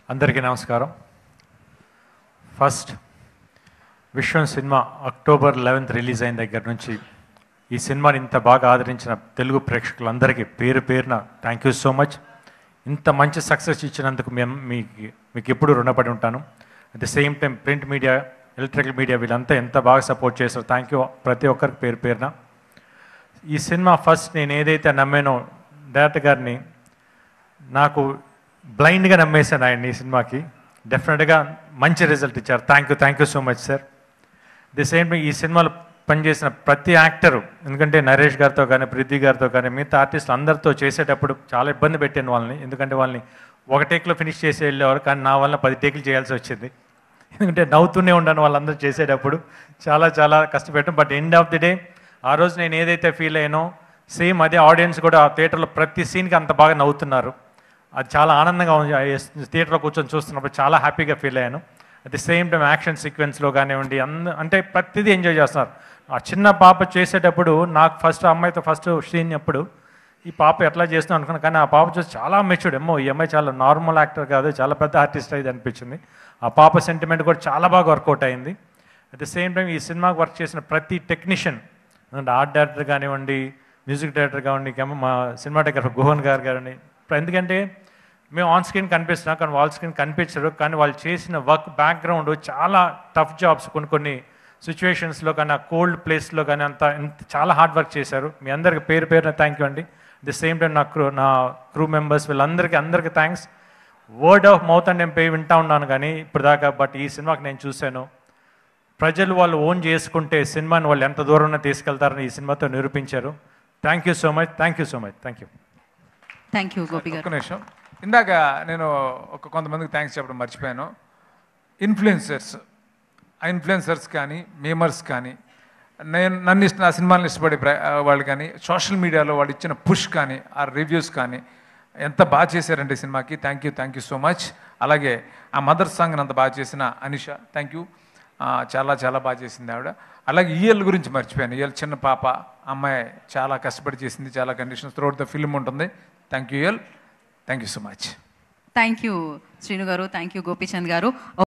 అందరికీ నమస్కారం first Viswam cinema October eleventh release అయిన దగ్గర నుంచి ఈ సినిమాని ఇంత బాగా ఆదరించిన తెలుగు ప్రేక్షకులందరికీ పేరు పేరున థ్యాంక్ యూ సో మచ్ ఇంత మంచి సక్సెస్ ఇచ్చినందుకు మేము మీకు మీకు ఎప్పుడు రుణపడి ఉంటాను at the same time print media electrical media వీళ్ళంతా ఎంత బాగా సపోర్ట్ చేశారో థ్యాంక్ యూ ప్రతి ఒక్కరికి పేరు పేరున ఈ సినిమా ఫస్ట్ నేను ఏదైతే నమ్మానో డైరెక్టర్ గారిని నాకు బ్లైండ్గా నమ్మేశాను ఆయన ఈ సినిమాకి డెఫినెట్గా మంచి రిజల్ట్ ఇచ్చారు thank you thank you so much sir the same ఈ సినిమాలో పనిచేసిన ప్రతి యాక్టరు ఎందుకంటే నరేష్ గారితో కానీ పృథ్వీ గారితో కానీ మిగతా ఆర్టిస్టులు అందరితో చేసేటప్పుడు చాలా ఇబ్బంది పెట్టాను వాళ్ళని ఎందుకంటే వాళ్ళని ఒక టేక్లో ఫినిష్ చేసి వెళ్ళేవారు కానీ నా వల్ల పది టేకులు చేయాల్సి వచ్చింది ఎందుకంటే నవ్వుతూనే ఉన్నాను వాళ్ళందరూ చేసేటప్పుడు చాలా చాలా కష్టపెట్టాం but end of the day ఆ రోజు నేను ఏదైతే ఫీల్ అయ్యానో సేమ్ అదే ఆడియన్స్ కూడా ఆ థియేటర్లో ప్రతి సీన్కి అంత బాగా నవ్వుతున్నారు అది చాలా ఆనందంగా ఉంది థియేటర్లో కూర్చొని చూస్తున్నప్పుడు చాలా హ్యాపీగా ఫీల్ అయ్యాను at the same time action సీక్వెన్స్లో కానివ్వండి అంద అంటే ప్రతిదీ ఎంజాయ్ చేస్తున్నారు ఆ చిన్న పాప చేసేటప్పుడు నాకు ఫస్ట్ అమ్మాయితో ఫస్ట్ సీన్ అప్పుడు ఈ పాప ఎట్లా చేస్తున్నాం అనుకున్నాను కానీ ఆ పాప చూసి చాలా మెచ్యూర్డ్ ఏమో ఈ అమ్మాయి చాలా నార్మల్ యాక్టర్ కాదు చాలా పెద్ద ఆర్టిస్ట్ అయింది అనిపించింది ఆ పాప సెంటిమెంట్ కూడా చాలా బాగా వర్కౌట్ అయింది అట్ ద సేమ్ టైం ఈ సినిమాకి వర్క్ చేసిన ప్రతి టెక్నీషియన్ అంటే ఆర్ట్ డైరెక్టర్ కానివ్వండి మ్యూజిక్ డైరెక్టర్ కానివ్వండి ఇంకా మా సినిమాటోగ్రఫర్ గుహన్ గారు కానివ్వండి ఇప్పుడు ఎందుకంటే మేము ఆన్ స్క్రీన్ కనిపిస్తున్నాం కానీ వాళ్ళ స్క్రీన్ కనిపించరు కానీ వాళ్ళు చేసిన వర్క్ బ్యాక్గ్రౌండ్ చాలా టఫ్ జాబ్స్ కొన్ని కొన్ని సిచ్యువేషన్స్లో కానీ ఆ కోల్డ్ ప్లేస్లో కానీ అంత ఇంత చాలా హార్డ్ వర్క్ చేశారు మీ అందరికి పేరు పేరున థ్యాంక్ యూ అండి ది సేమ్ టైం నా క్రూ నా క్రూ మెంబర్స్ వీళ్ళందరికీ అందరికీ థ్యాంక్స్ వర్డ్ ఆఫ్ మౌత్ అని నేను పే వింటా ఉన్నాను కానీ ఇప్పుడు దాకా బట్ ఈ సినిమాకి నేను చూశాను ప్రజలు వాళ్ళు ఓన్ చేసుకుంటే సినిమాని వాళ్ళు ఎంత దూరంలో తీసుకెళ్తారని ఈ సినిమాతో నిరూపించారు thank you so much thank you so much thank you thank you Gopi గారు ఒక్క నిమిషం ఇందాక నేను ఒక కొంతమందికి థ్యాంక్స్ చెప్పడం మర్చిపోయాను ఇన్ఫ్లుయెన్సర్స్ ఆ ఇన్ఫ్లుయెన్సర్స్ కానీ మేమర్స్ కానీ నేను నన్ను ఇష్ట నా సినిమాలను ఇష్టపడే ప్ర- వాళ్ళు కానీ సోషల్ మీడియాలో వాళ్ళు ఇచ్చిన పుష్ కానీ ఆ రివ్యూస్ కానీ ఎంత బాగా చేశారంటే ఈ సినిమాకి thank you thank you so much అలాగే ఆ మదర్ సాంగ్ని అంత బాగా చేసిన అనిష థ్యాంక్ యూ చాలా చాలా బాగా చేసింది ఆవిడ అలాగే ఈఎల్ గురించి మర్చిపోయాను ఈఎల్ చిన్న పాప అమ్మాయి చాలా కష్టపడి చేసింది చాలా కండిషన్స్ త్రూఅవుట్ ద ఫిల్మ్ ఉంటుంది థ్యాంక్ యూ ఈఎల్ thank you so much thank you Srinu గారు థ్యాంక్ యూ గోపీచంద్ గారు